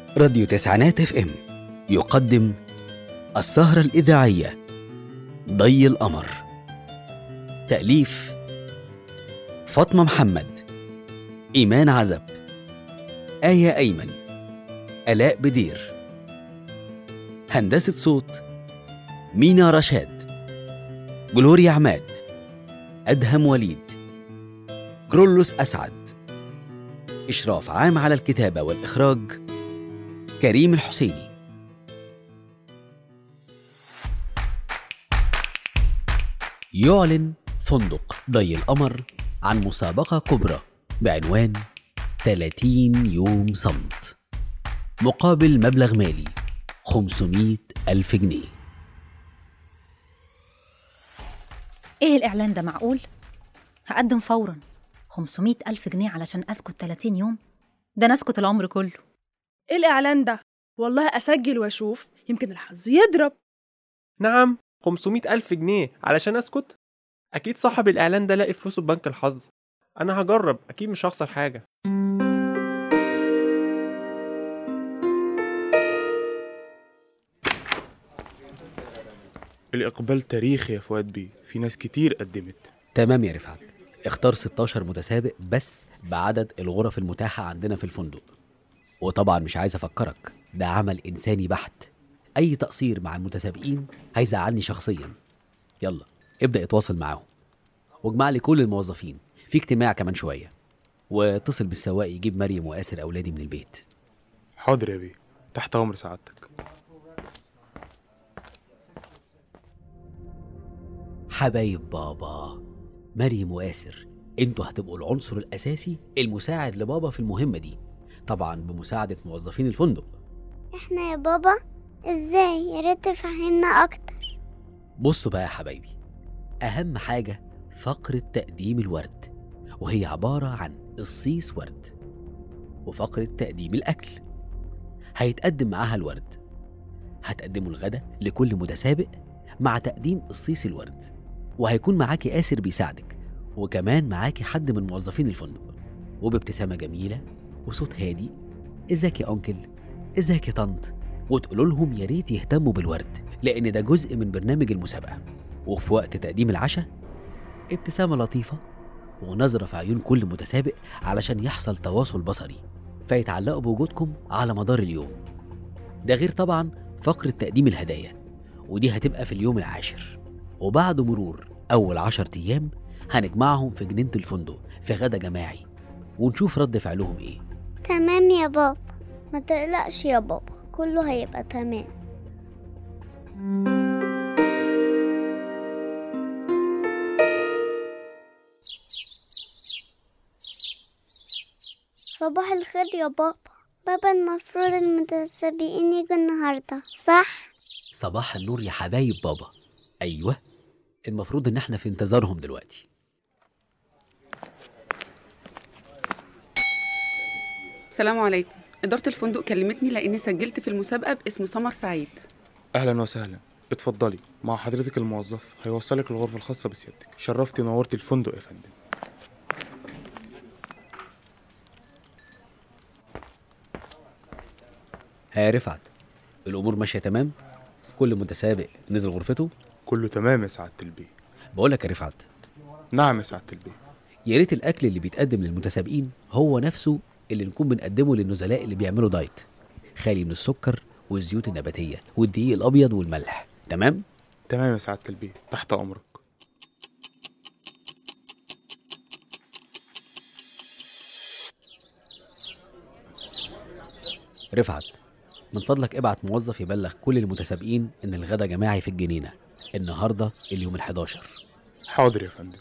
راديو تسعينات اف ام يقدم السهرة الإذاعية ضي القمر تأليف فاطمة محمد إيمان عزب آية أيمن آلاء بدير هندسة صوت مينا رشاد جلوريا عماد أدهم وليد جرولوس أسعد إشراف عام على الكتابة والإخراج كريم الحسيني يعلن فندق ضي القمر عن مسابقة كبرى بعنوان 30 يوم صمت مقابل مبلغ مالي 500 ألف جنيه ايه الإعلان ده معقول؟ هقدم فورا 500 ألف جنيه علشان أسكت 30 يوم؟ ده أنا أسكت العمر كله ايه الإعلان ده؟ والله أسجل وأشوف يمكن الحظ يضرب نعم 500 ألف جنيه علشان أسكت؟ أكيد صاحب الإعلان ده لاقي فلوسه في بنك الحظ أنا هجرب أكيد مش هخسر حاجة الإقبال تاريخي يا فؤاد بيه في ناس كتير قدمت تمام يا رفعت اختار 16 متسابق بس بعدد الغرف المتاحة عندنا في الفندق وطبعا مش عايز أفكرك ده عمل إنساني بحت أي تقصير مع المتسابقين هيزعلني شخصيا يلا ابدأ اتواصل معاهم واجمع لي كل الموظفين في اجتماع كمان شوية واتصل بالسواق يجيب مريم وآسر أولادي من البيت حاضر يا بيه تحت أمر سعادتك حبايب بابا مريم وآسر انتوا هتبقوا العنصر الأساسي المساعد لبابا في المهمة دي طبعا بمساعدة موظفين الفندق احنا يا بابا ازاي يا ريت تفهمنا اكتر بصوا بقى يا حبايبي أهم حاجة فقرة تقديم الورد وهي عبارة عن قصيص ورد وفقرة تقديم الأكل هيتقدم معاها الورد هتقدموا الغدا لكل متسابق مع تقديم قصيص الورد وهيكون معاكي آسر بيساعدك وكمان معاكي حد من موظفين الفندق وبابتسامة جميلة وصوت هادي ازيك يا أنكل ازيك يا طنط وتقولوا لهم يا ريت يهتموا بالورد لأن ده جزء من برنامج المسابقة وفي وقت تقديم العشاء ابتسامة لطيفة ونظرة في عيون كل متسابق علشان يحصل تواصل بصري فيتعلقوا بوجودكم على مدار اليوم ده غير طبعا فقرة تقديم الهدايا ودي هتبقى في اليوم العاشر وبعد مرور أول عشر أيام هنجمعهم في جنينة الفندق في غدا جماعي ونشوف رد فعلهم إيه تمام يا بابا ما تقلقش يا بابا كله هيبقى تمام صباح الخير يا بابا بابا المفروض المتسابقين يجوا النهارده صح صباح النور يا حبايب بابا أيوة المفروض إن احنا في انتظارهم دلوقتي السلام عليكم إدارة الفندق كلمتني لأني سجلت في المسابقة باسم سمر سعيد أهلا وسهلا اتفضلي مع حضرتك الموظف هيوصلك الغرفة الخاصة بسيادتك شرفتي نورتي الفندق يا فندم ها يا رفعت الأمور ماشية تمام كل متسابق نزل غرفته كله تمام يا سعادة البيه بقولك يا رفعت نعم يا سعادة البيه يا ريت الأكل اللي بيتقدم للمتسابقين هو نفسه اللي نكون بنقدمه للنزلاء اللي بيعملوا دايت خالي من السكر والزيوت النباتية والدقيق الأبيض والملح تمام؟ تمام يا سعادة البيه تحت أمرك رفعت من فضلك ابعت موظف يبلغ كل المتسابقين إن الغدا جماعي في الجنينة النهاردة اليوم ال11 حاضر يا فندم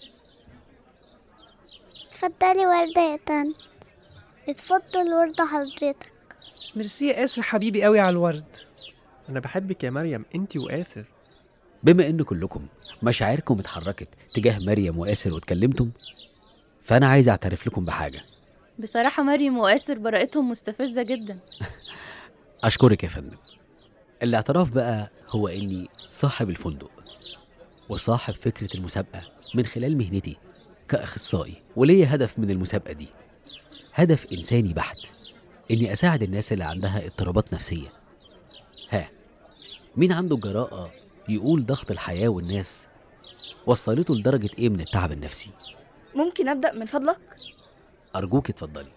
اتفضلي وردة يا طنط اتفضل وردة حضرتك ميرسي يا اسر حبيبي قوي على الورد أنا بحبك يا مريم أنتي وآسر بما إن كلكم مشاعركم اتحركت تجاه مريم وآسر واتكلمتم فأنا عايز أعترف لكم بحاجة بصراحة مريم وآسر براءتهم مستفزة جدا أشكرك يا فندم الاعتراف بقى هو إني صاحب الفندق وصاحب فكرة المسابقة من خلال مهنتي كأخصائي وليا هدف من المسابقة دي هدف إنساني بحت إني أساعد الناس اللي عندها اضطرابات نفسية ها مين عنده الجراءة يقول ضغط الحياة والناس وصلته لدرجة إيه من التعب النفسي ممكن أبدأ من فضلك؟ أرجوك اتفضلي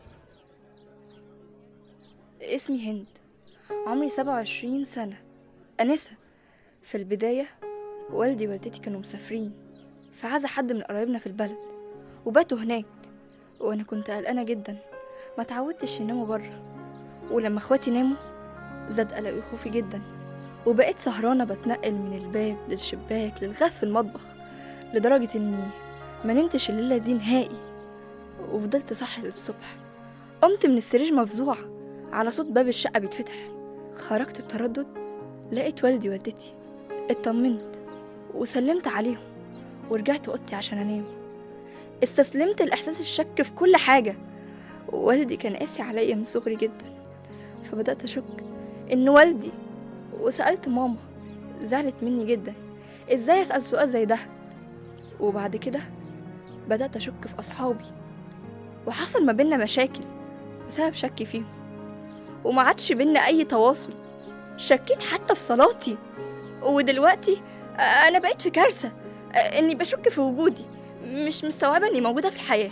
اسمي هند عمري سبعة وعشرين سنة أنسة في البداية والدي ووالدتي كانوا مسافرين فعزا حد من قرايبنا في البلد وباتوا هناك وأنا كنت قلقانة جدا ما تعودتش يناموا بره ولما اخواتي ناموا زاد قلقي وخوفي جدا وبقيت سهرانة بتنقل من الباب للشباك للغاز في المطبخ لدرجة إني ما نمتش الليلة دي نهائي وفضلت صاحية للصبح قمت من السرير مفزوعة على صوت باب الشقة بيتفتح خرجت بتردد لقيت والدي ووالدتي اطمنت وسلمت عليهم ورجعت اوضتي عشان انام استسلمت لاحساس الشك في كل حاجه والدي كان قاسي عليا من صغري جدا فبدات اشك ان والدي وسالت ماما زعلت مني جدا ازاي اسال سؤال زي ده وبعد كده بدات اشك في اصحابي وحصل ما بينا مشاكل بسبب شكي فيهم وما عادش بينا اي تواصل شكيت حتى في صلاتي ودلوقتي انا بقيت في كارثه اني بشك في وجودي مش مستوعبه اني موجوده في الحياه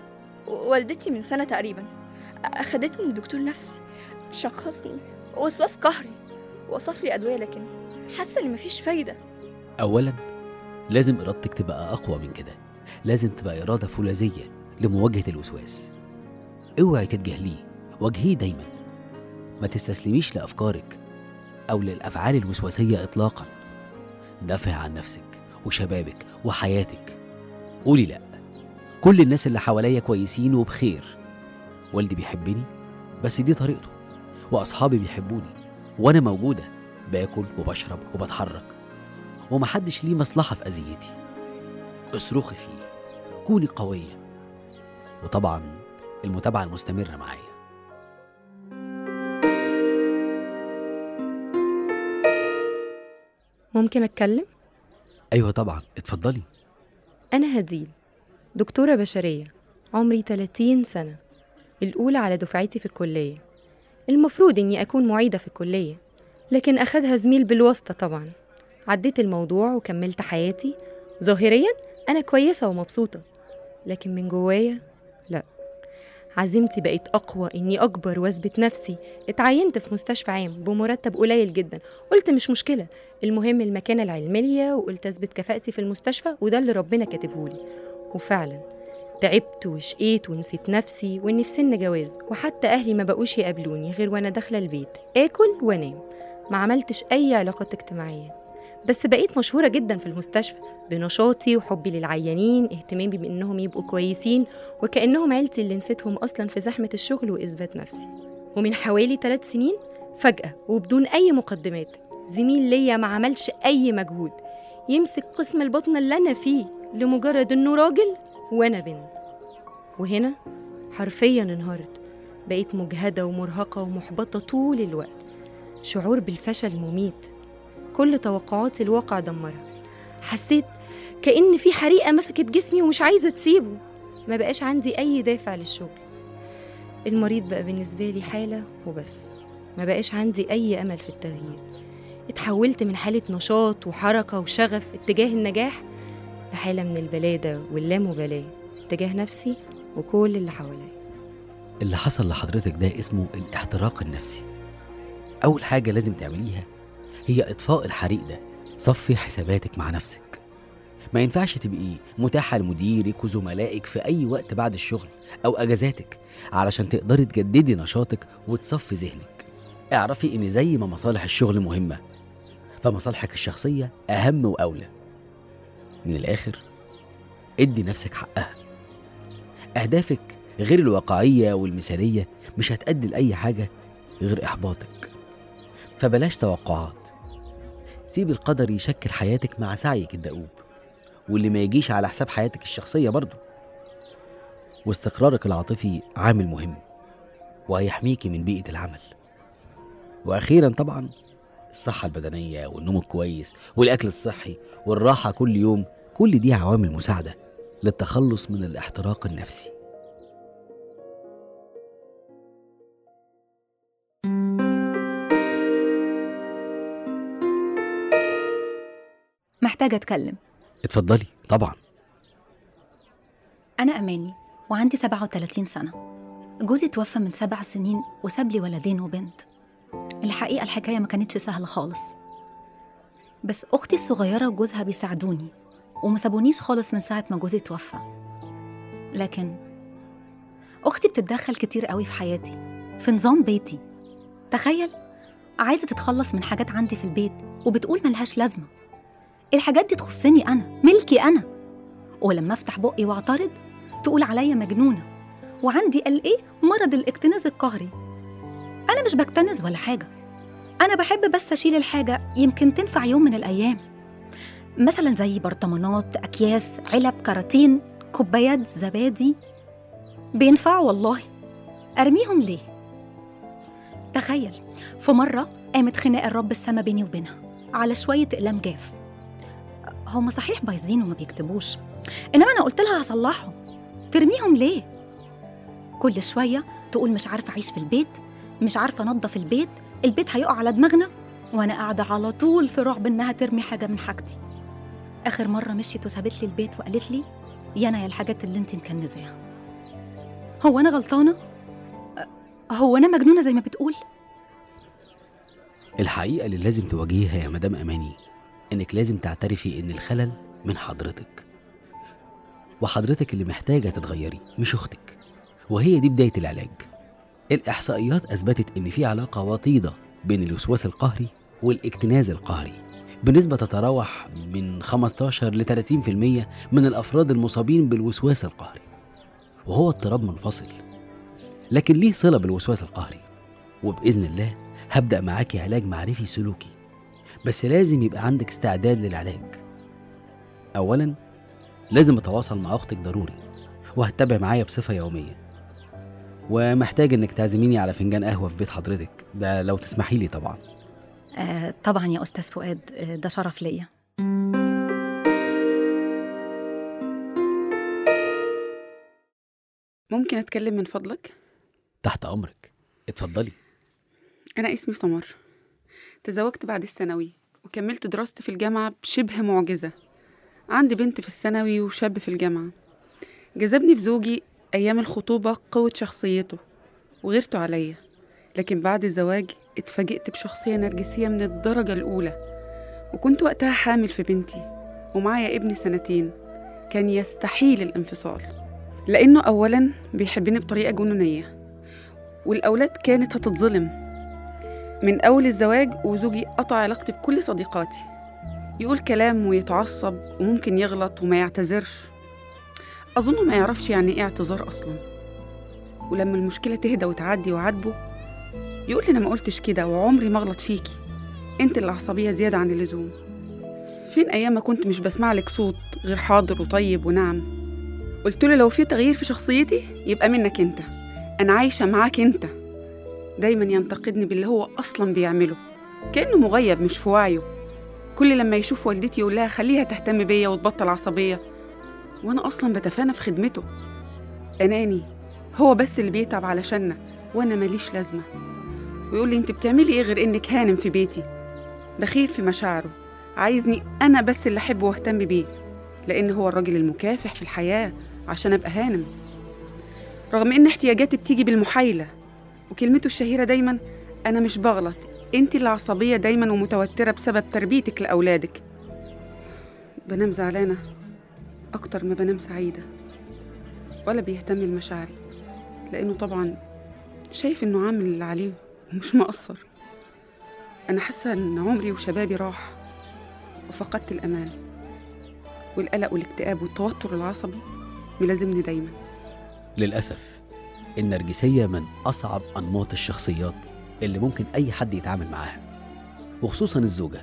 والدتي من سنه تقريبا اخدتني لدكتور نفسي شخصني وسواس قهري وصف لي ادويه لكن حاسه ان مفيش فايده أولا لازم إرادتك تبقى أقوى من كده لازم تبقى إرادة فولاذية لمواجهة الوسواس اوعي تتجاهليه واجهيه دايما ما تستسلميش لأفكارك أو للأفعال الوسواسية إطلاقا دافع عن نفسك وشبابك وحياتك قولي لأ كل الناس اللي حواليا كويسين وبخير والدي بيحبني بس دي طريقته وأصحابي بيحبوني وأنا موجودة باكل وبشرب وبتحرك ومحدش ليه مصلحة في أذيتي اصرخي فيه كوني قوية وطبعا المتابعة المستمرة معايا ممكن أتكلم؟ أيوة طبعا اتفضلي أنا هديل دكتورة بشرية عمري 30 سنة الأولى على دفعتي في الكلية المفروض إني أكون معيدة في الكلية لكن أخدها زميل بالواسطة طبعا عديت الموضوع وكملت حياتي ظاهريا أنا كويسة ومبسوطة لكن من جوايا لا عزيمتي بقت أقوى إني أكبر وأثبت نفسي اتعينت في مستشفى عام بمرتب قليل جدا قلت مش مشكلة المهم المكانة العلمية وقلت أثبت كفاءتي في المستشفى وده اللي ربنا كاتبهولي وفعلا تعبت وشقيت ونسيت نفسي وإني في سن جواز وحتى أهلي ما بقوش يقابلوني غير وأنا داخلة البيت آكل وأنام ما عملتش أي علاقات اجتماعية بس بقيت مشهورة جدا في المستشفى بنشاطي وحبي للعيانين اهتمامي بإنهم يبقوا كويسين وكأنهم عيلتي اللي نسيتهم أصلا في زحمة الشغل وإثبات نفسي ومن حوالي ثلاث سنين فجأة وبدون أي مقدمات زميل ليا ما عملش أي مجهود يمسك قسم البطنة اللي أنا فيه لمجرد إنه راجل وأنا بنت وهنا حرفيا انهارت بقيت مجهدة ومرهقة ومحبطة طول الوقت شعور بالفشل مميت كل توقعاتي الواقع دمرها حسيت كأن في حريقة مسكت جسمي ومش عايزة تسيبه ما بقاش عندي أي دافع للشغل المريض بقى بالنسبة لي حالة وبس ما بقاش عندي أي أمل في التغيير اتحولت من حالة نشاط وحركة وشغف اتجاه النجاح لحالة من البلادة واللامبالاة اتجاه نفسي وكل اللي حواليا اللي حصل لحضرتك ده اسمه الاحتراق النفسي أول حاجة لازم تعمليها هي إطفاء الحريق ده صفي حساباتك مع نفسك ما ينفعش تبقي متاحة لمديرك وزملائك في أي وقت بعد الشغل أو أجازاتك علشان تقدري تجددي نشاطك وتصفي ذهنك اعرفي إن زي ما مصالح الشغل مهمة فمصالحك الشخصية أهم وأولى من الآخر ادي نفسك حقها أهدافك غير الواقعية والمثالية مش هتأدي لأي حاجة غير إحباطك فبلاش توقعات سيب القدر يشكل حياتك مع سعيك الدؤوب واللي ما يجيش على حساب حياتك الشخصية برضه واستقرارك العاطفي عامل مهم وهيحميكي من بيئة العمل وأخيرا طبعا الصحة البدنية والنوم الكويس والأكل الصحي والراحة كل يوم كل دي عوامل مساعدة للتخلص من الاحتراق النفسي محتاجة أتكلم اتفضلي طبعا أنا أماني وعندي 37 سنة جوزي توفى من سبع سنين وساب لي ولدين وبنت الحقيقة الحكاية ما كانتش سهلة خالص بس أختي الصغيرة وجوزها بيساعدوني وما سابونيش خالص من ساعة ما جوزي توفى لكن أختي بتتدخل كتير قوي في حياتي في نظام بيتي تخيل عايزة تتخلص من حاجات عندي في البيت وبتقول ملهاش لازمة الحاجات دي تخصني أنا ملكي أنا ولما أفتح بقي وأعترض تقول عليا مجنونة وعندي قال إيه مرض الاكتناز القهري أنا مش بكتنز ولا حاجة أنا بحب بس أشيل الحاجة يمكن تنفع يوم من الأيام مثلا زي برطمانات أكياس علب كراتين كوبايات زبادي بينفعوا والله أرميهم ليه؟ تخيل في مرة قامت خناق الرب السما بيني وبينها على شوية أقلام جاف هما صحيح بايظين وما بيكتبوش إنما أنا قلت لها هصلحهم ترميهم ليه؟ كل شوية تقول مش عارفة أعيش في البيت مش عارفة أنظف البيت البيت هيقع على دماغنا وأنا قاعدة على طول في رعب إنها ترمي حاجة من حاجتي آخر مرة مشيت وسابت لي البيت وقالت لي يا أنا يا الحاجات اللي أنت مكنزاها هو أنا غلطانة؟ أه، هو أنا مجنونة زي ما بتقول؟ الحقيقة اللي لازم تواجهيها يا مدام أماني إنك لازم تعترفي إن الخلل من حضرتك وحضرتك اللي محتاجة تتغيري مش أختك وهي دي بداية العلاج الإحصائيات أثبتت إن في علاقة وطيدة بين الوسواس القهري والاكتناز القهري بنسبة تتراوح من 15 ل 30% من الأفراد المصابين بالوسواس القهري وهو اضطراب منفصل لكن ليه صلة بالوسواس القهري وبإذن الله هبدأ معاكي علاج معرفي سلوكي بس لازم يبقى عندك استعداد للعلاج أولا لازم أتواصل مع أختك ضروري وهتتابع معايا بصفة يومية ومحتاج إنك تعزميني على فنجان قهوة في بيت حضرتك ده لو تسمحي لي طبعا آه طبعا يا أستاذ فؤاد آه ده شرف ليا ممكن أتكلم من فضلك؟ تحت أمرك اتفضلي أنا اسمي سمر تزوجت بعد الثانوي وكملت دراستي في الجامعة بشبه معجزة عندي بنت في الثانوي وشاب في الجامعة جذبني في زوجي أيام الخطوبة قوة شخصيته وغيرته عليا لكن بعد الزواج اتفاجئت بشخصية نرجسية من الدرجة الأولى وكنت وقتها حامل في بنتي ومعايا ابني سنتين كان يستحيل الانفصال لأنه أولا بيحبني بطريقة جنونية والأولاد كانت هتتظلم من أول الزواج وزوجي قطع علاقتي بكل صديقاتي يقول كلام ويتعصب وممكن يغلط وما يعتذرش أظنه ما يعرفش يعني إيه اعتذار أصلا ولما المشكلة تهدى وتعدي وعاتبه يقول لي أنا ما قلتش كده وعمري ما أغلط فيكي أنت اللي عصبية زيادة عن اللزوم فين أيام ما كنت مش بسمع لك صوت غير حاضر وطيب ونعم قلت له لو في تغيير في شخصيتي يبقى منك أنت أنا عايشة معاك أنت دايما ينتقدني باللي هو أصلا بيعمله كأنه مغيب مش في وعيه كل لما يشوف والدتي يقول لها خليها تهتم بيا وتبطل عصبية وأنا أصلا بتفانى في خدمته أناني هو بس اللي بيتعب علشاننا وأنا ماليش لازمة ويقول لي أنت بتعملي إيه غير إنك هانم في بيتي بخيل في مشاعره عايزني أنا بس اللي أحبه وأهتم بيه لأن هو الراجل المكافح في الحياة عشان أبقى هانم رغم إن احتياجاتي بتيجي بالمحايلة وكلمته الشهيرة دايما أنا مش بغلط أنت اللي عصبية دايما ومتوترة بسبب تربيتك لأولادك بنام زعلانة أكتر ما بنام سعيدة ولا بيهتم لمشاعري لأنه طبعا شايف إنه عامل اللي عليه ومش مقصر أنا حاسة إن عمري وشبابي راح وفقدت الأمان والقلق والاكتئاب والتوتر العصبي ملازمني دايما للأسف النرجسية من أصعب أنماط الشخصيات اللي ممكن أي حد يتعامل معاها وخصوصا الزوجة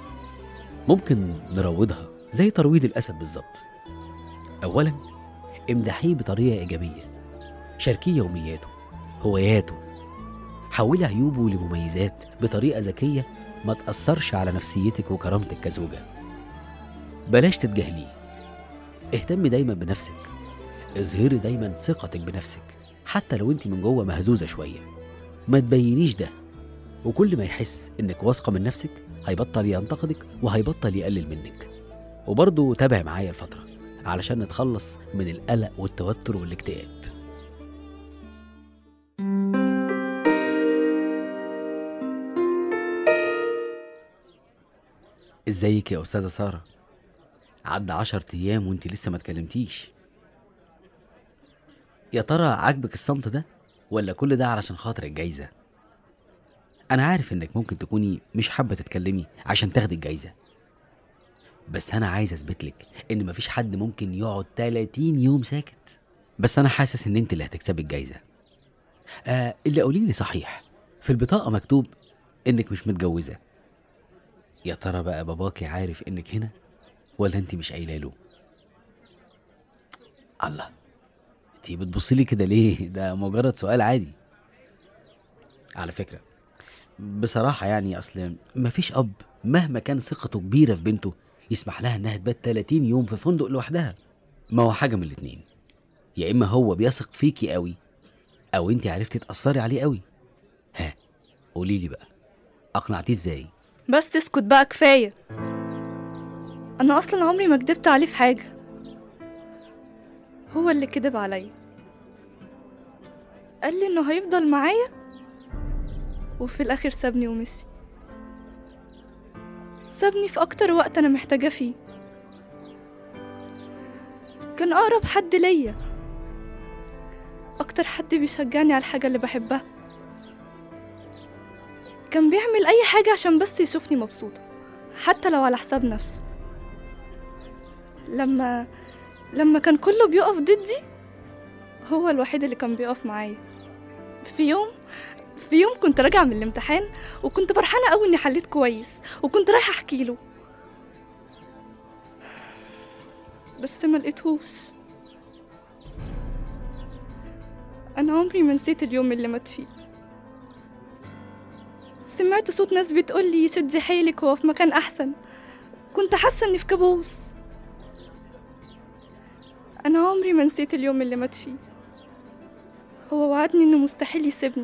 ممكن نروضها زي ترويض الأسد بالظبط أولا امدحيه بطريقة إيجابية شاركيه يومياته هواياته حولي عيوبه لمميزات بطريقة ذكية ما تأثرش على نفسيتك وكرامتك كزوجة بلاش تتجاهليه اهتمي دايما بنفسك اظهري دايما ثقتك بنفسك حتى لو انت من جوه مهزوزه شويه ما تبينيش ده وكل ما يحس انك واثقه من نفسك هيبطل ينتقدك وهيبطل يقلل منك وبرضه تابع معايا الفترة علشان نتخلص من القلق والتوتر والاكتئاب ازيك يا أستاذة سارة عدى عشر أيام وانت لسه ما اتكلمتيش يا ترى عاجبك الصمت ده ولا كل ده علشان خاطر الجايزة أنا عارف إنك ممكن تكوني مش حابة تتكلمي عشان تاخدي الجايزة بس أنا عايز أثبت لك إن مفيش حد ممكن يقعد 30 يوم ساكت بس أنا حاسس إن أنت اللي هتكسبي الجايزة آه اللي قولي لي صحيح في البطاقة مكتوب إنك مش متجوزة يا ترى بقى باباكي عارف إنك هنا ولا أنت مش قايله له الله انت بتبصي لي كده ليه ده مجرد سؤال عادي على فكرة بصراحة يعني أصل مفيش أب مهما كان ثقته كبيرة في بنته يسمح لها إنها تبات 30 يوم في فندق لوحدها ما هو حاجة من الاتنين يا إما هو بيثق فيكي قوي أو أنت عرفتي تأثري عليه قوي ها قولي لي بقى أقنعتيه إزاي بس تسكت بقى كفاية أنا أصلا عمري ما كدبت عليه في حاجة هو اللي كدب عليا قال لي إنه هيفضل معايا وفي الآخر سابني ومشي سابني في أكتر وقت أنا محتاجاه فيه كان أقرب حد ليا أكتر حد بيشجعني على الحاجة اللي بحبها كان بيعمل أي حاجة عشان بس يشوفني مبسوطة حتى لو على حساب نفسه لما لما كان كله بيقف ضدي هو الوحيد اللي كان بيقف معايا في يوم في يوم كنت راجعة من الامتحان وكنت فرحانة قوي إني حليت كويس وكنت رايحة أحكي له بس ما لقيتهوش أنا عمري ما نسيت اليوم اللي مات فيه سمعت صوت ناس بتقولي شدي حيلك هو في مكان أحسن كنت حاسة إني في كابوس أنا عمري ما نسيت اليوم اللي مات فيه هو وعدني إنه مستحيل يسيبني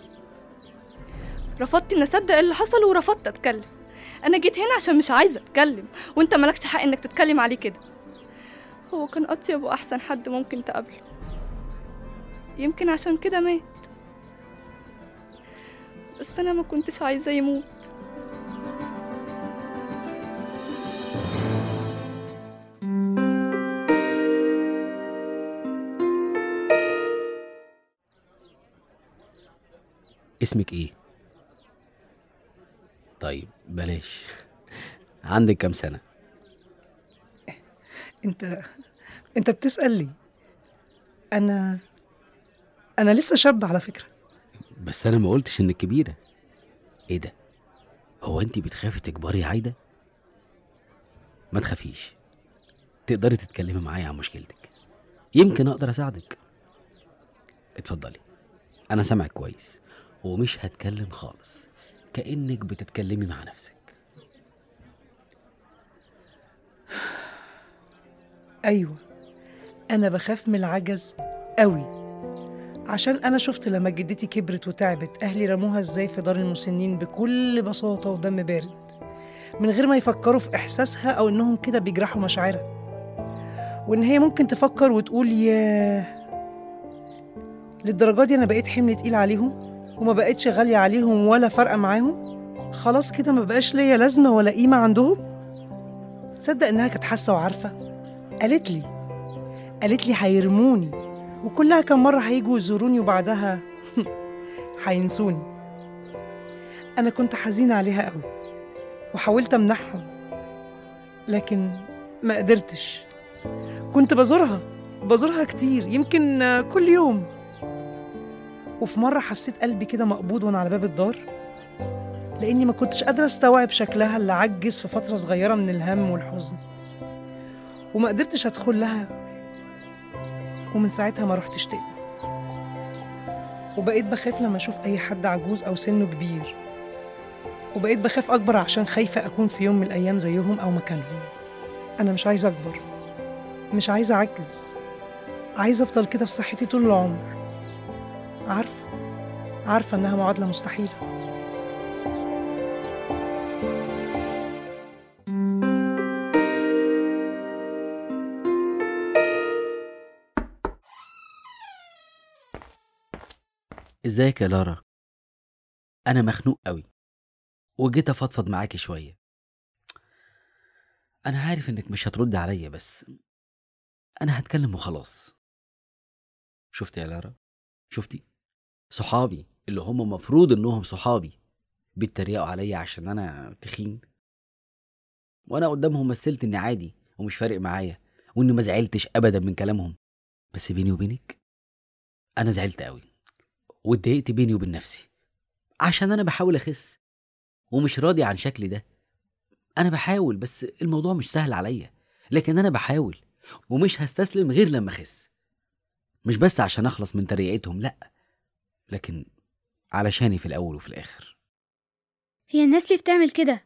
رفضت إني أصدق اللي حصل ورفضت أتكلم أنا جيت هنا عشان مش عايزة أتكلم وأنت مالكش حق إنك تتكلم عليه كده هو كان أطيب وأحسن حد ممكن تقابله يمكن عشان كده مات بس أنا ما كنتش عايزة يموت اسمك إيه؟ طيب بلاش عندك كام سنة؟ انت انت بتسأل لي انا انا لسه شاب على فكرة بس أنا ما قلتش إنك كبيرة إيه ده؟ هو أنت بتخافي تكبري يا عايدة؟ ما تخافيش تقدري تتكلمي معايا عن مشكلتك يمكن أقدر أساعدك اتفضلي أنا سامعك كويس ومش هتكلم خالص كأنك بتتكلمي مع نفسك ايوه انا بخاف من العجز قوي عشان انا شفت لما جدتي كبرت وتعبت اهلي رموها ازاي في دار المسنين بكل بساطه ودم بارد من غير ما يفكروا في احساسها او انهم كده بيجرحوا مشاعرها وان هي ممكن تفكر وتقول ياه للدرجه دي انا بقيت حمل تقيل عليهم وما بقتش غاليه عليهم ولا فارقه معاهم خلاص كده ما بقاش ليا لازمه ولا قيمه عندهم تصدق انها كانت حاسه وعارفه قالت لي قالت لي هيرموني وكلها كم مرة هيجوا يزوروني وبعدها هينسوني أنا كنت حزينة عليها قوي وحاولت أمنحهم لكن ما قدرتش كنت بزورها بزورها كتير يمكن آه، كل يوم وفي مرة حسيت قلبي كده مقبوض وأنا على باب الدار لأني ما كنتش قادرة أستوعب شكلها اللي عجز في فترة صغيرة من الهم والحزن وما قدرتش أدخل لها ومن ساعتها ما رحتش تاني وبقيت بخاف لما أشوف أي حد عجوز أو سنه كبير وبقيت بخاف أكبر عشان خايفة أكون في يوم من الأيام زيهم أو مكانهم أنا مش عايزة أكبر مش عايزة أعجز عايزة أفضل كده بصحتي طول العمر عارفة عارفة إنها معادلة مستحيلة ازيك يا لارا انا مخنوق قوي وجيت افضفض معاكي شويه انا عارف انك مش هترد عليا بس انا هتكلم وخلاص شفتي يا لارا شفتي صحابي اللي هم مفروض انهم صحابي بيتريقوا عليا عشان انا تخين وانا قدامهم مثلت اني عادي ومش فارق معايا واني ما زعلتش ابدا من كلامهم بس بيني وبينك انا زعلت قوي واتضايقت بيني وبين نفسي عشان انا بحاول اخس ومش راضي عن شكلي ده انا بحاول بس الموضوع مش سهل عليا لكن انا بحاول ومش هستسلم غير لما اخس مش بس عشان اخلص من تريقتهم لا لكن علشاني في الاول وفي الاخر هي الناس ليه بتعمل كده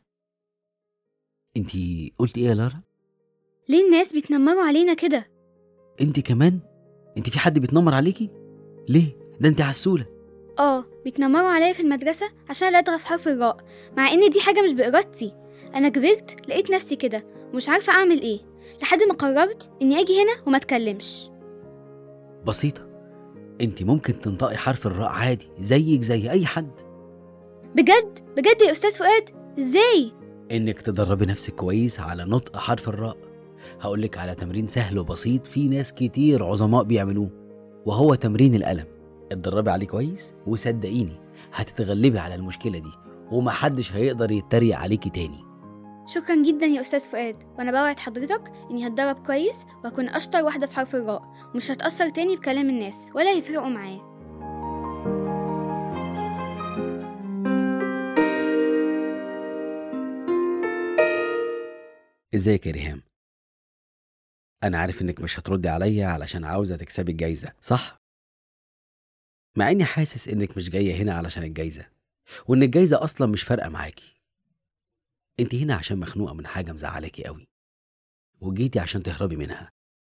انتي قلتي ايه يا لارا ليه الناس بيتنمروا علينا كده انتي كمان انتي في حد بيتنمر عليكي ليه ده انتي عسوله اه بيتنمروا عليا في المدرسة عشان لا أضغط حرف الراء مع إن دي حاجة مش بإرادتي أنا كبرت لقيت نفسي كده ومش عارفة أعمل إيه لحد ما قررت إني أجي هنا وما أتكلمش بسيطه انتي ممكن تنطقي حرف الراء عادي زيك زي اي حد بجد بجد يا أستاذ فؤاد إزاي انك تدربي نفسك كويس على نطق حرف الراء هقولك على تمرين سهل وبسيط في ناس كتير عظماء بيعملوه وهو تمرين القلم اتدربي عليه كويس وصدقيني هتتغلبي على المشكله دي ومحدش هيقدر يتريق عليكي تاني شكرا جدا يا أستاذ فؤاد وأنا بوعد حضرتك إني هتدرب كويس وهكون أشطر واحدة في حرف الراء ومش هتأثر تاني بكلام الناس ولا هيفرقوا معايا ازيك يا ريهام انا عارف انك مش هتردي عليا علشان عاوزه تكسبي الجايزه صح مع اني حاسس انك مش جايه هنا علشان الجايزه وان الجايزه اصلا مش فارقه معاكي انت هنا عشان مخنوقه من حاجه مزعلاكي قوي وجيتي عشان تهربي منها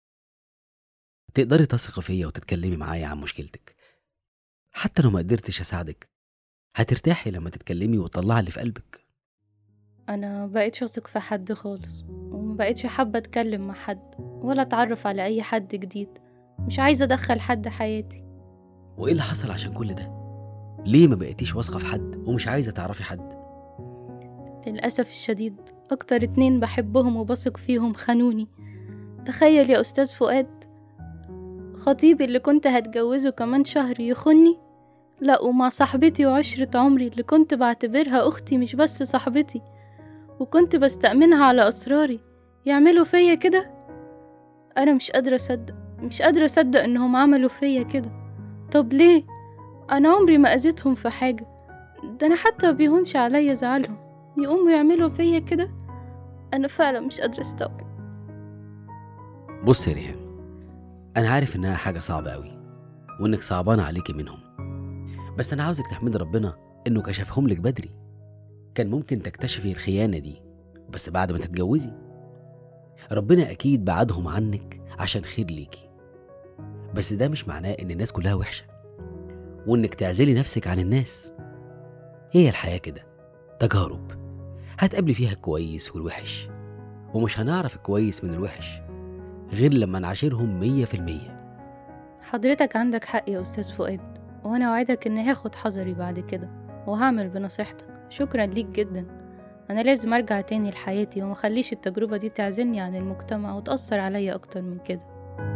تقدري تثقي فيا وتتكلمي معايا عن مشكلتك حتى لو ما قدرتش اساعدك هترتاحي لما تتكلمي وتطلعي اللي في قلبك انا بقيتش اثق في حد خالص وما بقيتش حابه اتكلم مع حد ولا اتعرف على اي حد جديد مش عايزه ادخل حد حياتي وايه اللي حصل عشان كل ده ليه ما بقيتيش واثقه في حد ومش عايزه تعرفي حد للاسف الشديد اكتر اتنين بحبهم وبثق فيهم خانوني تخيل يا استاذ فؤاد خطيبي اللي كنت هتجوزه كمان شهر يخني لا ومع صاحبتي وعشرة عمري اللي كنت بعتبرها أختي مش بس صاحبتي وكنت بستأمنها على أسراري يعملوا فيا كده أنا مش قادرة أصدق مش قادرة أصدق إنهم عملوا فيا كده طب ليه أنا عمري ما أذيتهم في حاجة ده أنا حتى بيهونش عليا زعلهم يقوموا يعملوا فيا كده أنا فعلا مش قادرة أستوعب بص يا ريهام انا عارف انها حاجه صعبه قوي وانك صعبانه عليكي منهم بس انا عاوزك تحمدي ربنا انه كشفهم لك بدري كان ممكن تكتشفي الخيانه دي بس بعد ما تتجوزي ربنا اكيد بعدهم عنك عشان خير ليكي بس ده مش معناه ان الناس كلها وحشه وانك تعزلي نفسك عن الناس هي الحياه كده تجارب هتقابلي فيها الكويس والوحش ومش هنعرف الكويس من الوحش غير لما نعاشرهم مية في المية حضرتك عندك حق يا أستاذ فؤاد وأنا أوعدك إني هاخد حذري بعد كده وهعمل بنصيحتك شكرا ليك جدا أنا لازم أرجع تاني لحياتي ومخليش التجربة دي تعزلني عن المجتمع وتأثر عليا أكتر من كده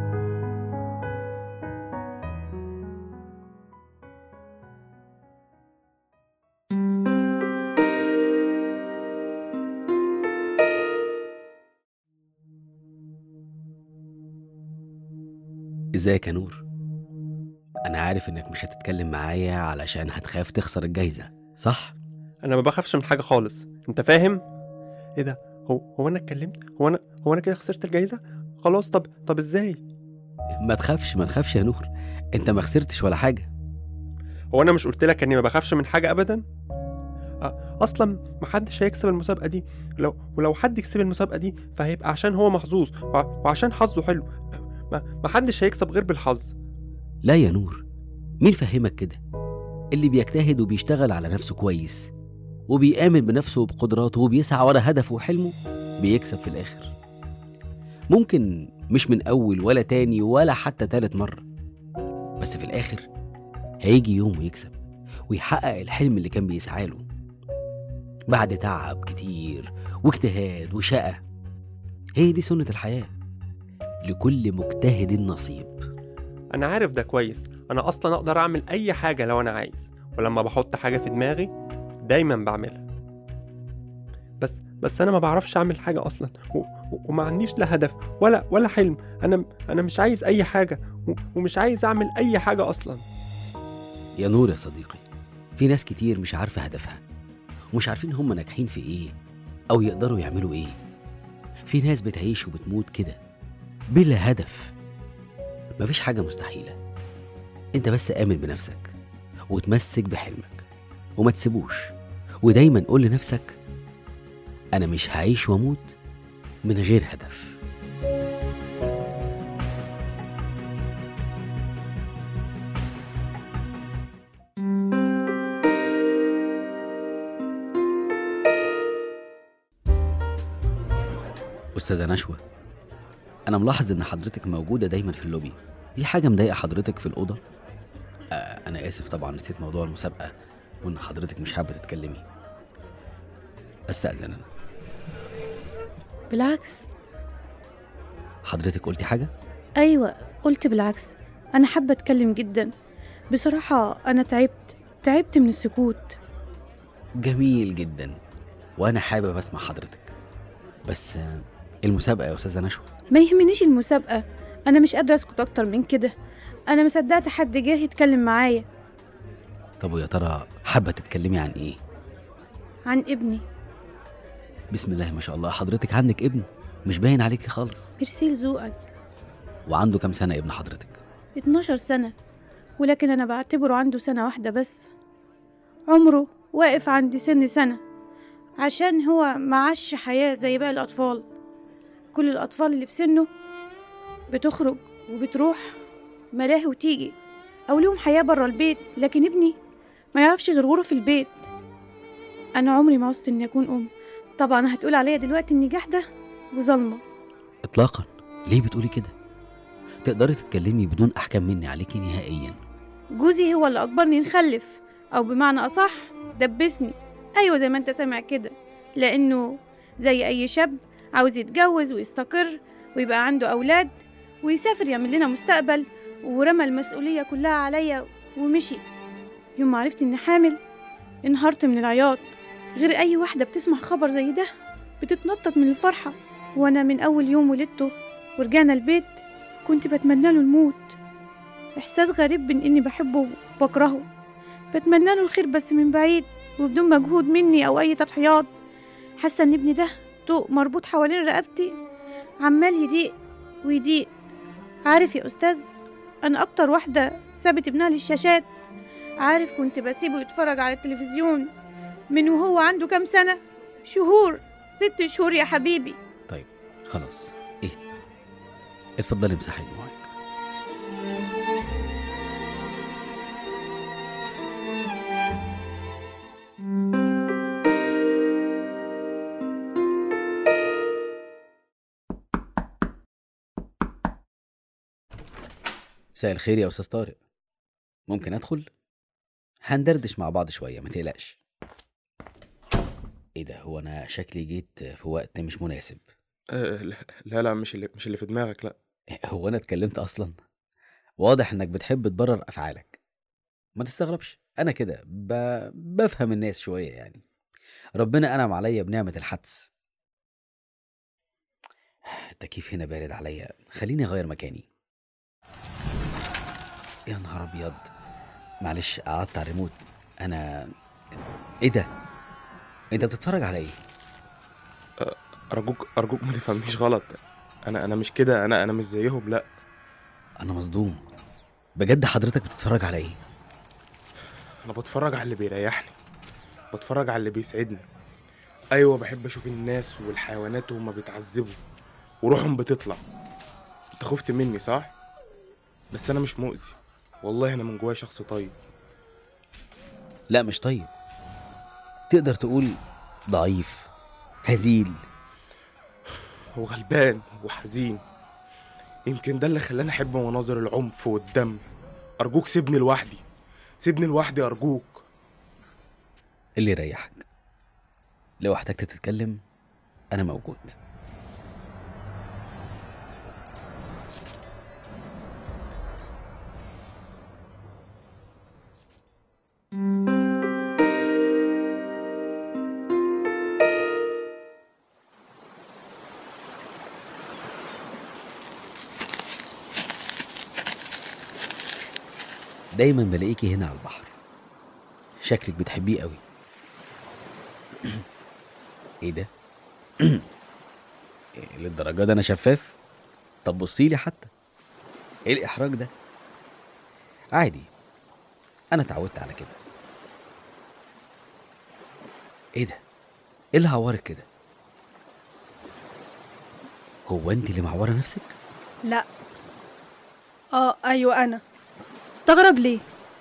ازيك يا نور انا عارف انك مش هتتكلم معايا علشان هتخاف تخسر الجايزة صح؟ انا ما بخافش من حاجه خالص انت فاهم ايه ده هو هو انا اتكلمت هو انا هو انا كده خسرت الجايزه خلاص طب طب ازاي ما تخافش ما تخافش يا نور انت ما خسرتش ولا حاجة هو انا مش قلت لك اني ما بخافش من حاجه ابدا أ- اصلا محدش هيكسب المسابقه دي لو ولو حد كسب المسابقه دي فهيبقى عشان هو محظوظ وع- وعشان حظه حلو ما محدش هيكسب غير بالحظ لا يا نور مين فهمك كده اللي بيجتهد وبيشتغل على نفسه كويس وبيآمن بنفسه وبقدراته وبيسعى ورا هدفه وحلمه بيكسب في الآخر ممكن مش من أول ولا تاني ولا حتى تالت مرة بس في الآخر هيجي يوم ويكسب ويحقق الحلم اللي كان بيسعى له بعد تعب كتير واجتهاد وشقة هي دي سنة الحياة لكل مجتهد نصيب انا عارف ده كويس انا اصلا اقدر اعمل اي حاجه لو انا عايز ولما بحط حاجه في دماغي دايما بعملها بس بس انا ما بعرفش اعمل حاجه اصلا و... و- وما عنديش لا هدف ولا ولا حلم انا انا مش عايز اي حاجه و... ومش عايز اعمل اي حاجه اصلا يا نور يا صديقي في ناس كتير مش عارفة هدفها ومش عارفين هم ناجحين في ايه او يقدروا يعملوا ايه في ناس بتعيش وبتموت كده بلا هدف مفيش حاجة مستحيلة انت بس آمن بنفسك وتمسك بحلمك وما تسيبوش ودايما قول لنفسك انا مش هعيش واموت من غير هدف أستاذة نشوى أنا ملاحظ إن حضرتك موجودة دايما في اللوبي في حاجة مضايقة حضرتك في الأوضة؟ آه أنا آسف طبعا نسيت موضوع المسابقة وإن حضرتك مش حابة تتكلمي أستأذن أنا بالعكس حضرتك قلتي حاجة؟ أيوة قلت بالعكس أنا حابة أتكلم جدا بصراحة أنا تعبت تعبت من السكوت جميل جدا وأنا حابب أسمع حضرتك بس آه، المسابقة يا أستاذة نشوى ما يهمنيش المسابقة أنا مش قادرة أسكت أكتر من كده أنا مصدقت حد جه يتكلم معايا طب ويا ترى حابة تتكلمي عن إيه؟ عن ابني بسم الله ما شاء الله حضرتك عندك ابن مش باين عليكي خالص ميرسي لذوقك وعنده كام سنة ابن حضرتك 12 سنة ولكن أنا بعتبره عنده سنة واحدة بس عمره واقف عند سن سنة عشان هو معاش حياة زي باقي الأطفال كل الأطفال اللي في سنه بتخرج وبتروح ملاهي وتيجي أو لهم حياة برا البيت لكن ابني ما يعرفش غير غرف البيت أنا عمري ما عوزت إني أكون أم طبعا هتقول عليا دلوقتي إني جحدة وظلمة إطلاقا ليه بتقولي كده؟ تقدري تتكلمي بدون أحكام مني عليكي نهائيا جوزي هو اللي أجبرني نخلف أو بمعنى أصح دبسني أيوة زي ما أنت سامع كده لأنه زي أي شاب عاوز يتجوز ويستقر ويبقى عنده أولاد ويسافر يعمل لنا مستقبل ورمى المسؤولية كلها عليا ومشي يوم ما عرفت إني حامل انهارت من العياط غير أي واحدة بتسمع خبر زي ده بتتنطط من الفرحة وأنا من أول يوم ولدته ورجعنا البيت كنت بتمنى له الموت إحساس غريب بين إني بحبه وبكرهه بتمنى له الخير بس من بعيد وبدون مجهود مني أو أي تضحيات حاسة إن ابني ده طوق مربوط حوالين رقبتي عمال يضيق ويضيق عارف يا أستاذ أنا أكتر واحدة سابت ابنها للشاشات عارف كنت بسيبه يتفرج على التلفزيون من وهو عنده كام سنة شهور ست شهور يا حبيبي طيب خلاص اهدي اتفضلي امسحي دموعك مساء الخير يا استاذ طارق ممكن ادخل هندردش مع بعض شويه ما تقلقش ايه ده هو انا شكلي جيت في وقت مش مناسب آه، لا- لا لا مش اللي مش اللي في دماغك لا هو انا اتكلمت اصلا واضح انك بتحب تبرر افعالك ما تستغربش انا كده ب... بفهم الناس شويه يعني ربنا انعم عليا بنعمه الحدس التكييف هنا بارد عليا خليني اغير مكاني يا نهار ابيض معلش قعدت على الريموت انا ايه ده انت بتتفرج على ايه ارجوك ارجوك ما تفهمنيش غلط انا انا مش كده انا انا مش زيهم لا انا مصدوم بجد حضرتك بتتفرج على ايه انا بتفرج على اللي بيريحني بتفرج على اللي بيسعدني ايوه بحب اشوف الناس والحيوانات وهما بيتعذبوا وروحهم بتطلع انت خفت مني صح بس انا مش مؤذي والله انا من جوايا شخص طيب لا مش طيب تقدر تقول ضعيف هزيل وغلبان وحزين يمكن ده اللي خلاني احب مناظر العنف والدم ارجوك سيبني لوحدي سيبني لوحدي ارجوك اللي يريحك لو احتجت تتكلم انا موجود دايما بلاقيكي هنا على البحر شكلك بتحبيه قوي ايه ده إيه للدرجه ده انا شفاف طب بصي لي حتى ايه الاحراج ده عادي انا اتعودت على كده ايه ده ايه اللي عورك كده هو انت اللي معوره نفسك لا اه ايوه انا استغرب ليه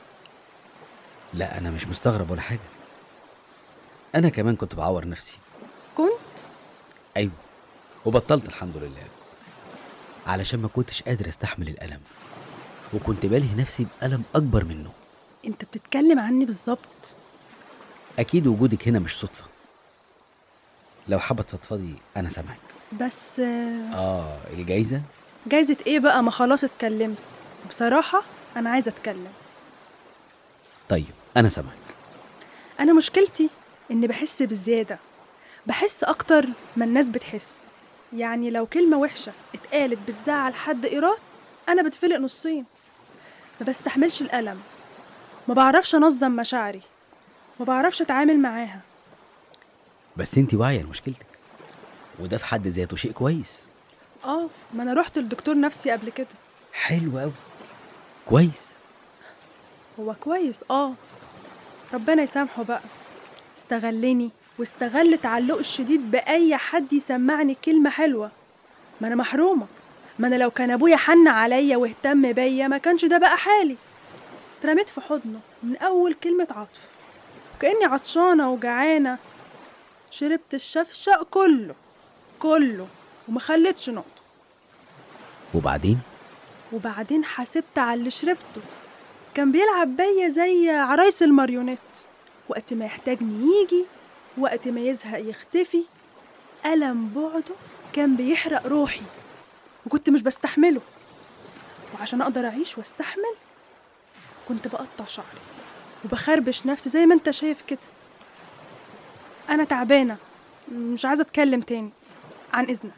لا انا مش مستغرب ولا حاجه انا كمان كنت بعور نفسي كنت ايوه وبطلت الحمد لله علشان ما كنتش قادر استحمل الالم وكنت بالهي نفسي بألم أكبر منه انت بتتكلم عني بالظبط أكيد وجودك هنا مش صدفة لو حابة تفضفضي أنا سامعك بس آه، آه الجايزة جايزة ايه بقى ما خلاص اتكلمت بصراحة انا عايزة اتكلم طيب أنا سامعك انا مشكلتي اني بحس بزيادة بحس اكتر ما الناس بتحس يعني لو كلمة وحشة اتقالت بتزعل حد ايراد انا بتفلق نصين ما بستحملش الألم ما بعرفش انظم مشاعري ما بعرفش اتعامل معاها بس أنت واعية لمشكلتك وده في حد ذاته شيء كويس اه ما انا رحت لدكتور نفسي قبل كده حلو أوي كويس هو كويس اه ربنا يسامحه بقى استغلني واستغل تعلقه الشديد بأي حد يسمعني كلمة حلوة ما أنا محرومة ما أنا لو كان أبويا حن عليا واهتم بيا ما كانش ده بقى حالي اترميت في حضنه من أول كلمة عطف وكأني عطشانة وجعانة شربت الشفشق كله كله وما خليتش نقطة وبعدين وبعدين حاسبت على اللي شربته كان بيلعب بيا زي عرايس الماريونيت وقت ما يحتاجني يجي وقت ما يزهق يختفي ألم بعده كان بيحرق روحي وكنت مش بستحمله وعشان أقدر أعيش واستحمل كنت بقطع شعري وبخربش نفسي زي ما انت شايف كده أنا تعبانة مش عايزة أتكلم تاني عن إذنك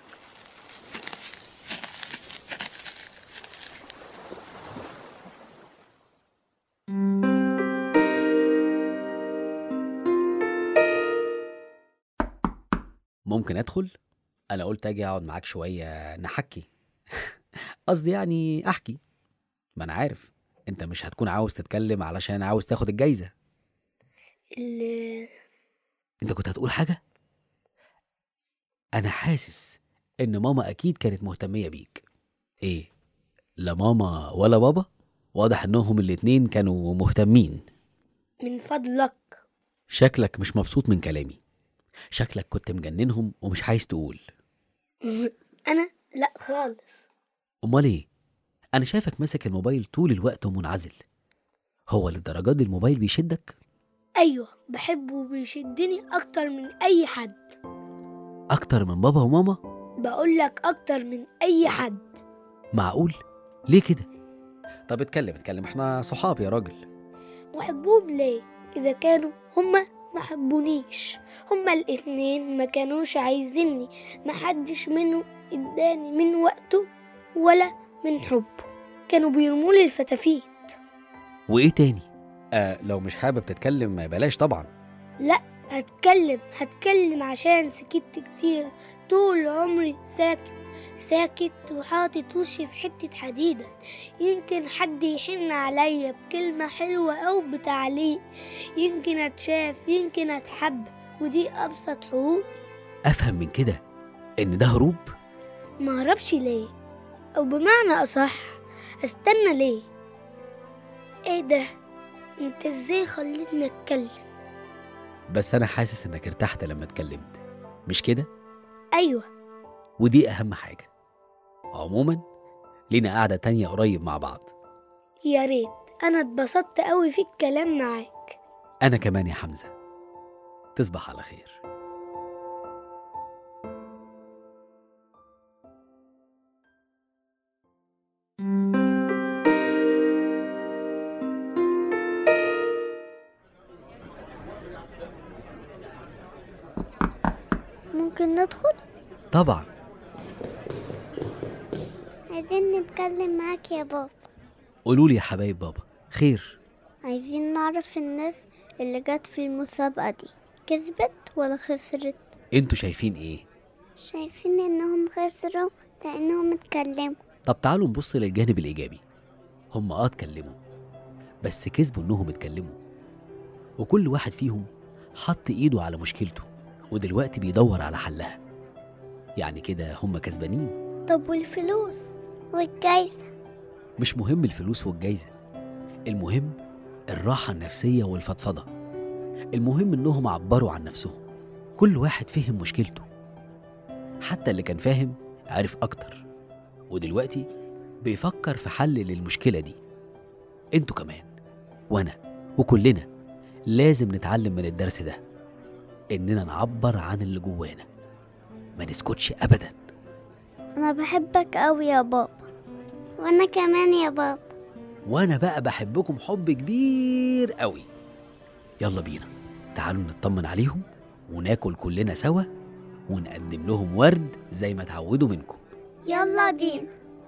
ممكن أدخل؟ أنا قلت أجي أقعد معاك شوية نحكي قصدي يعني أحكي ما أنا عارف أنت مش هتكون عاوز تتكلم علشان عاوز تاخد الجايزة اللي أنت كنت هتقول حاجة؟ أنا حاسس إن ماما أكيد كانت مهتمية بيك إيه؟ لا ماما ولا بابا؟ واضح إنهم الاتنين كانوا مهتمين من فضلك شكلك مش مبسوط من كلامي شكلك كنت مجننهم ومش عايز تقول أنا لأ خالص أمال إيه؟ أنا شايفك ماسك الموبايل طول الوقت ومنعزل هو للدرجات دي الموبايل بيشدك؟ أيوة بحبه وبيشدني أكتر من أي حد أكتر من بابا وماما؟ بقولك أكتر من أي حد معقول؟ ليه كده؟ طب اتكلم اتكلم احنا صحاب يا راجل وأحبهم ليه إذا كانوا هما ما حبونيش هما الاتنين ما كانوش عايزيني محدش منهم اداني من وقته ولا من حبه كانوا بيرمولي الفتافيت وإيه تاني؟ آه لو مش حابب تتكلم بلاش طبعا لا هتكلم هتكلم عشان سكت كتير طول عمري ساكت ساكت وحاطط وشي في حتة حديدة يمكن حد يحن عليا بكلمة حلوة أو بتعليق يمكن أتشاف يمكن أتحب ودي أبسط حقوق أفهم من كده إن ده هروب؟ ما هربش ليه أو بمعنى أصح أستنى ليه إيه ده أنت إزاي خليتني أتكلم بس أنا حاسس إنك ارتحت لما اتكلمت مش كده؟ أيوة ودي أهم حاجة عموما لينا قعدة تانية قريب مع بعض يا ريت أنا اتبسطت قوي في الكلام معاك أنا كمان يا حمزة تصبح على خير ممكن ندخل؟ طبعا عايزين نتكلم معاك يا بابا قولوا لي يا حبايب بابا خير عايزين نعرف الناس اللي جت في المسابقة دي كسبت ولا خسرت انتوا شايفين ايه شايفين انهم خسروا لانهم اتكلموا طب تعالوا نبص للجانب الإيجابي هم اه اتكلموا بس كسبوا إنهم اتكلموا وكل واحد فيهم حط إيده على مشكلته ودلوقتي بيدور على حلها يعني كده هم كسبانين طب والفلوس والجايزة مش مهم الفلوس والجايزة المهم الراحة النفسية والفضفضة المهم إنهم عبروا عن نفسهم كل واحد فهم مشكلته حتى اللي كان فاهم عرف أكتر ودلوقتي بيفكر في حل للمشكلة دي انتوا كمان وانا وكلنا لازم نتعلم من الدرس ده اننا نعبر عن اللي جوانا ما نسكتش ابدا انا بحبك قوي يا بابا وانا كمان يا بابا وانا بقى بحبكم حب كبير قوي يلا بينا تعالوا نطمن عليهم وناكل كلنا سوا ونقدم لهم ورد زي ما اتعودوا منكم يلا بينا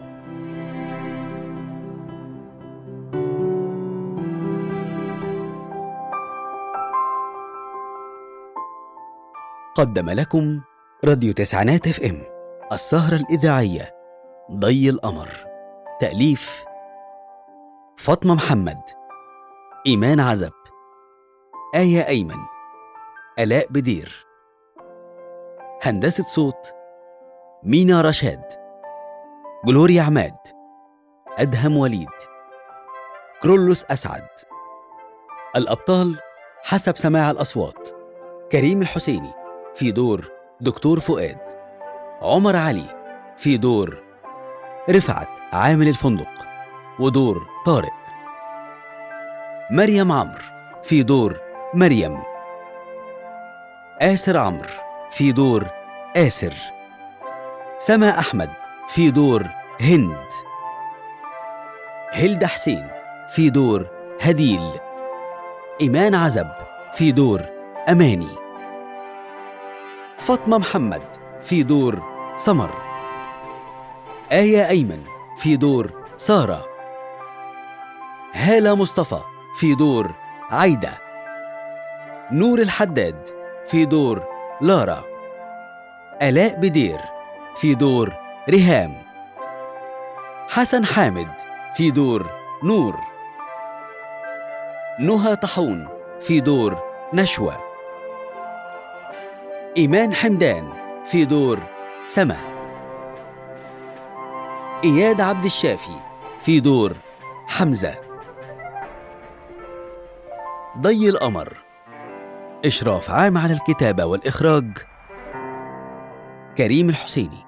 قدم لكم راديو تسعينات اف ام السهرة الإذاعية ضي القمر تأليف فاطمة محمد إيمان عزب آية أيمن آلاء بدير هندسة صوت مينا رشاد جلوريا عماد أدهم وليد كرولوس أسعد الأبطال حسب سماع الأصوات كريم الحسيني في دور دكتور فؤاد عمر علي في دور رفعت عامل الفندق ودور طارق مريم عمرو في دور مريم آسر عمرو في دور آسر سما أحمد في دور هند هلدا حسين في دور هديل إيمان عزب في دور أماني فاطمة محمد في دور سمر آية أيمن في دور سارة هالة مصطفى في دور عايدة نور الحداد في دور لارا آلاء بدير في دور ريهام حسن حامد في دور نور نهى طحون في دور نشوى إيمان حمدان في دور سما إياد عبد الشافي في دور حمزة ضي القمر إشراف عام على الكتابة والإخراج كريم الحسيني